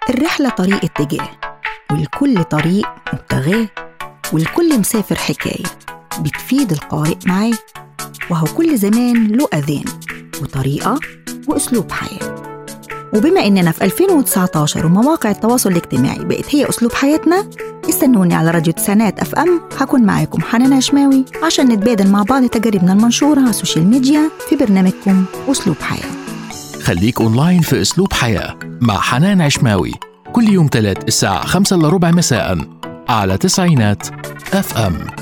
الرحلة طريق اتجاه والكل طريق مبتغاه والكل مسافر حكاية بتفيد القارئ معاه وهو كل زمان له أذان وطريقة وأسلوب حياة وبما إننا في 2019 ومواقع التواصل الاجتماعي بقت هي أسلوب حياتنا استنوني على راديو تسعينات اف ام هكون معاكم حنان هشماوي عشان نتبادل مع بعض تجاربنا المنشورة على السوشيال ميديا في برنامجكم أسلوب حياة خليك اونلاين في اسلوب حياه مع حنان عشماوي كل يوم تلات الساعه 5 الا ربع مساء على تسعينات اف ام